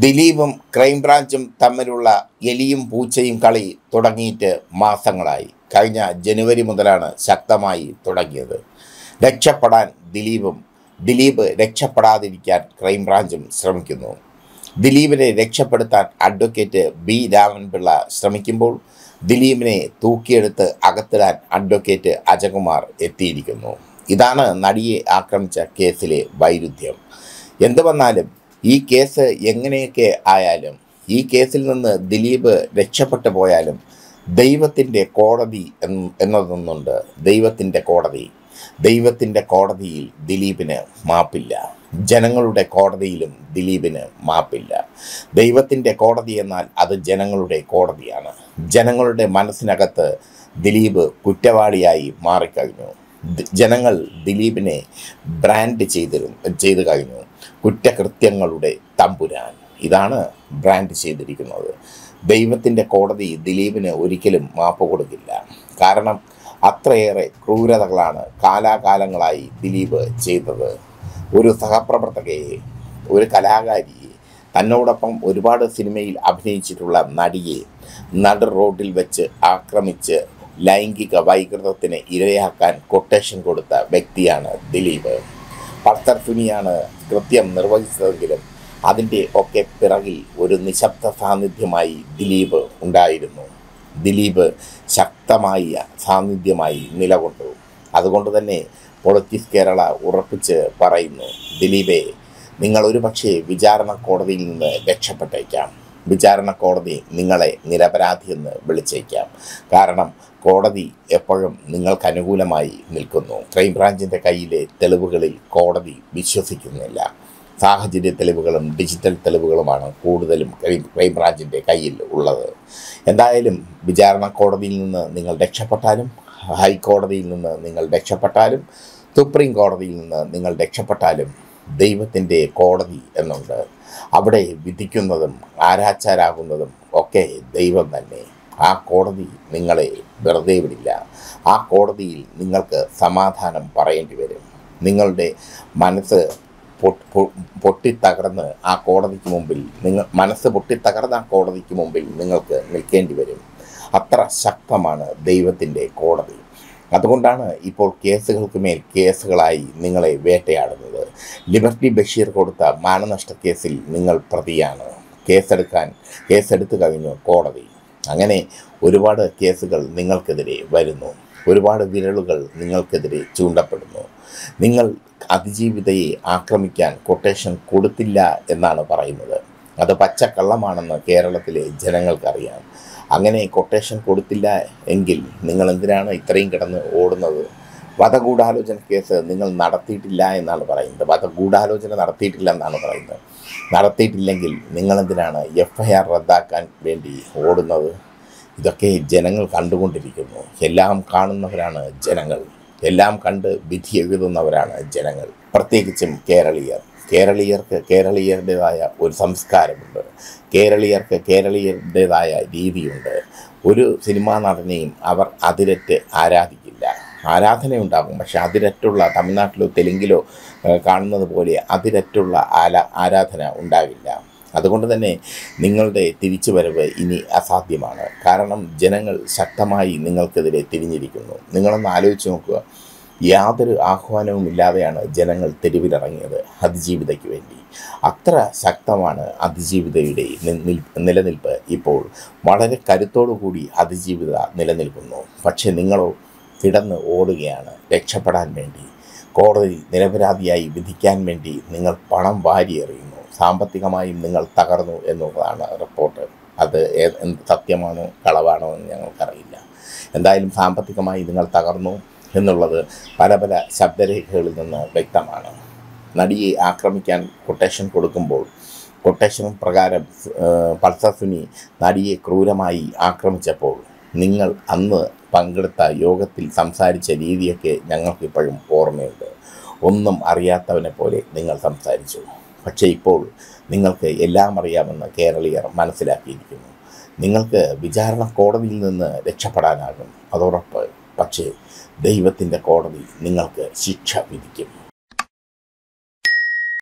ദിലീപും ക്രൈംബ്രാഞ്ചും തമ്മിലുള്ള എലിയും പൂച്ചയും കളി തുടങ്ങിയിട്ട് മാസങ്ങളായി കഴിഞ്ഞ ജനുവരി മുതലാണ് ശക്തമായി തുടങ്ങിയത് രക്ഷപ്പെടാൻ ദിലീപും ദിലീപ് രക്ഷപ്പെടാതിരിക്കാൻ ക്രൈംബ്രാഞ്ചും ശ്രമിക്കുന്നു ദിലീപിനെ രക്ഷപ്പെടുത്താൻ അഡ്വക്കേറ്റ് ബി രാമൻപിള്ള ശ്രമിക്കുമ്പോൾ ദിലീപിനെ തൂക്കിയെടുത്ത് അകത്തിടാൻ അഡ്വക്കേറ്റ് അജകുമാർ എത്തിയിരിക്കുന്നു ഇതാണ് നടിയെ ആക്രമിച്ച കേസിലെ വൈരുദ്ധ്യം എന്തു വന്നാലും ഈ കേസ് എങ്ങനെയൊക്കെ ആയാലും ഈ കേസിൽ നിന്ന് ദിലീപ് രക്ഷപ്പെട്ടു പോയാലും ദൈവത്തിൻ്റെ കോടതി എന്ന് എന്നതൊന്നുണ്ട് ദൈവത്തിൻ്റെ കോടതി ദൈവത്തിൻ്റെ കോടതിയിൽ ദിലീപിന് മാപ്പില്ല ജനങ്ങളുടെ കോടതിയിലും ദിലീപിന് മാപ്പില്ല ദൈവത്തിൻ്റെ കോടതി എന്നാൽ അത് ജനങ്ങളുടെ കോടതിയാണ് ജനങ്ങളുടെ മനസ്സിനകത്ത് ദിലീപ് കുറ്റവാളിയായി മാറിക്കഴിഞ്ഞു ദ- ജനങ്ങൾ ദിലീപിനെ ബ്രാൻഡ് ചെയ്തിരു ചെയ്തു കഴിഞ്ഞു കുറ്റകൃത്യങ്ങളുടെ തമ്പുരാൻ ഇതാണ് ബ്രാൻഡ് ചെയ്തിരിക്കുന്നത് ദൈവത്തിൻ്റെ കോടതി ദിലീപിന് ഒരിക്കലും മാപ്പ് കൊടുക്കില്ല കാരണം അത്രയേറെ ക്രൂരതകളാണ് കാലാകാലങ്ങളായി ദിലീപ് ചെയ്തത് ഒരു സഹപ്രവർത്തകയെ ഒരു കലാകാരിയെ തന്നോടൊപ്പം ഒരുപാട് സിനിമയിൽ അഭിനയിച്ചിട്ടുള്ള നടിയെ നട റോഡിൽ വെച്ച് ആക്രമിച്ച് ലൈംഗിക വൈകൃതത്തിന് ഇരയാക്കാൻ കൊട്ടേഷൻ കൊടുത്ത വ്യക്തിയാണ് ദിലീപ് പൾസർ സുനിയാണ് കൃത്യം നിർവഹിച്ചതെങ്കിലും അതിൻ്റെ ഒക്കെ പിറകിൽ ഒരു നിശബ്ദ സാന്നിധ്യമായി ദിലീപ് ഉണ്ടായിരുന്നു ദിലീപ് ശക്തമായ സാന്നിധ്യമായി നിലകൊണ്ടു അതുകൊണ്ട് തന്നെ പൊളിറ്റിക്സ് കേരള ഉറപ്പിച്ച് പറയുന്നു ദിലീപേ നിങ്ങൾ ഒരു പക്ഷേ വിചാരണ കോടതിയിൽ നിന്ന് രക്ഷപ്പെട്ടേക്കാം വിചാരണ കോടതി നിങ്ങളെ നിരപരാധിയെന്ന് വിളിച്ചേക്കാം കാരണം കോടതി എപ്പോഴും നിങ്ങൾക്ക് അനുകൂലമായി നിൽക്കുന്നു ക്രൈംബ്രാഞ്ചിൻ്റെ കയ്യിലെ തെളിവുകളിൽ കോടതി വിശ്വസിക്കുന്നില്ല സാഹചര്യ തെളിവുകളും ഡിജിറ്റൽ തെളിവുകളുമാണ് കൂടുതലും ക്രൈം ക്രൈംബ്രാഞ്ചിൻ്റെ കയ്യിൽ ഉള്ളത് എന്തായാലും വിചാരണ കോടതിയിൽ നിന്ന് നിങ്ങൾ രക്ഷപ്പെട്ടാലും ഹൈക്കോടതിയിൽ നിന്ന് നിങ്ങൾ രക്ഷപ്പെട്ടാലും സുപ്രീം കോടതിയിൽ നിന്ന് നിങ്ങൾ രക്ഷപ്പെട്ടാലും ദൈവത്തിൻ്റെ കോടതി എന്നുണ്ട് അവിടെ വിധിക്കുന്നതും ആരാച്ചാരാകുന്നതും ഒക്കെ ദൈവം തന്നെ ആ കോടതി നിങ്ങളെ വെറുതെ വിടില്ല ആ കോടതിയിൽ നിങ്ങൾക്ക് സമാധാനം പറയേണ്ടി വരും നിങ്ങളുടെ മനസ്സ് പൊ- പൊ- പൊട്ടിത്തകർന്ന് ആ കോടതിക്ക് മുമ്പിൽ നിങ്ങൾ മനസ്സ് പൊട്ടിത്തകർന്ന ആ കോടതിക്ക് മുമ്പിൽ നിങ്ങൾക്ക് നിൽക്കേണ്ടി വരും അത്ര ശക്തമാണ് ദൈവത്തിൻ്റെ കോടതി അതുകൊണ്ടാണ് ഇപ്പോൾ കേസുകൾക്ക് മേൽ കേസുകളായി നിങ്ങളെ വേട്ടയാടുന്നത് ലിബർട്ടി ബഷീർ കൊടുത്ത മാനനഷ്ട കേസിൽ നിങ്ങൾ പ്രതിയാണ് കേസെടുക്കാൻ കേസെടുത്തു കഴിഞ്ഞു കോടതി അങ്ങനെ ഒരുപാട് കേസുകൾ നിങ്ങൾക്കെതിരെ വരുന്നു ഒരുപാട് വിരലുകൾ നിങ്ങൾക്കെതിരെ ചൂണ്ടപ്പെടുന്നു നിങ്ങൾ അതിജീവിതയെ ആക്രമിക്കാൻ കൊട്ടേഷൻ കൊടുത്തില്ല എന്നാണ് പറയുന്നത് അത് പച്ചക്കള്ളമാണെന്ന് കേരളത്തിലെ ജനങ്ങൾക്കറിയാം അങ്ങനെ കൊട്ടേഷൻ കൊടുത്തില്ല എങ്കിൽ നിങ്ങൾ എന്തിനാണ് ഇത്രയും കിടന്ന് ഓടുന്നത് വധഗൂഢാലോചന കേസ് നിങ്ങൾ നടത്തിയിട്ടില്ല എന്നാണ് പറയുന്നത് വധഗൂഢാലോചന നടത്തിയിട്ടില്ല എന്നാണ് പറയുന്നത് നടത്തിയിട്ടില്ലെങ്കിൽ നിങ്ങളെന്തിനാണ് എഫ് ഐ ആർ റദ്ദാക്കാൻ വേണ്ടി ഓടുന്നത് ഇതൊക്കെ ജനങ്ങൾ കണ്ടുകൊണ്ടിരിക്കുന്നു എല്ലാം കാണുന്നവരാണ് ജനങ്ങൾ എല്ലാം കണ്ട് വിധി എഴുതുന്നവരാണ് ജനങ്ങൾ പ്രത്യേകിച്ചും കേരളീയർ കേരളീയർക്ക് കേരളീയരുടേതായ ഒരു സംസ്കാരമുണ്ട് കേരളീയർക്ക് കേരളീയരുടേതായ രീതിയുണ്ട് ഒരു സിനിമാ നടനെയും അവർ അതിരറ്റ് ആരാധിക്കില്ല ആരാധനയുണ്ടാകും പക്ഷെ അതിരറ്റുള്ള തമിഴ്നാട്ടിലോ തെലുങ്കിലോ ഏഹ്, കാണുന്നത് പോലെ അതിരറ്റുള്ള ആല ആരാധന ഉണ്ടാകില്ല അതുകൊണ്ട് തന്നെ നിങ്ങളുടെ തിരിച്ചുവരവ് ഇനി അസാധ്യമാണ് കാരണം ജനങ്ങൾ ശക്തമായി നിങ്ങൾക്കെതിരെ തിരിഞ്ഞിരിക്കുന്നു നിങ്ങളൊന്ന് ആലോചിച്ച് നോക്കുക യാതൊരു ആഹ്വാനവും ഇല്ലാതെയാണ് ജനങ്ങൾ തെരുവിലിറങ്ങിയത് അതിജീവിതയ്ക്ക് വേണ്ടി അത്ര ശക്തമാണ് അതിജീവിതയുടെ നി- നിൽ- നിലനിൽപ്പ് ഇപ്പോൾ വളരെ കരുത്തോടു കൂടി അതിജീവിത നിലനിൽക്കുന്നു പക്ഷേ നിങ്ങളോ കിടന്ന് ഓടുകയാണ് രക്ഷപ്പെടാൻ വേണ്ടി കോടതി നിരപരാധിയായി വിധിക്കാൻ വേണ്ടി നിങ്ങൾ പണം വാരിയെറിയുന്നു സാമ്പത്തികമായും നിങ്ങൾ തകർന്നു എന്നുള്ളതാണ് റിപ്പോർട്ട് അത് ഏ- എന്ത് സത്യമാണോ കളവാണോ എന്ന് ഞങ്ങൾക്കറിയില്ല എന്തായാലും സാമ്പത്തികമായി നിങ്ങൾ തകർന്നു എന്നുള്ളത് പല പല ശബ്ദരേഖകളിൽ നിന്ന് വ്യക്തമാണ് നടിയെ ആക്രമിക്കാൻ കൊട്ടേഷൻ കൊടുക്കുമ്പോൾ കൊട്ടേഷൻ പ്രകാരം ഏഹ്, പൾസർ സുനി നടിയെ ക്രൂരമായി ആക്രമിച്ചപ്പോൾ നിങ്ങൾ അന്ന് പങ്കെടുത്ത യോഗത്തിൽ സംസാരിച്ച രീതിയൊക്കെ ഞങ്ങൾക്കിപ്പോഴും ഓർമ്മയുണ്ട് ഒന്നും അറിയാത്തവനെ പോലെ നിങ്ങൾ സംസാരിച്ചു പക്ഷേ ഇപ്പോൾ നിങ്ങൾക്ക് എല്ലാം അറിയാമെന്ന് കേരളീയർ മനസ്സിലാക്കിയിരിക്കുന്നു നിങ്ങൾക്ക് വിചാരണ കോടതിയിൽ നിന്ന് രക്ഷപ്പെടാനാകും അതോടൊപ്പം പക്ഷേ ദൈവത്തിൻ്റെ കോടതി നിങ്ങൾക്ക് ശിക്ഷ വിധിക്കും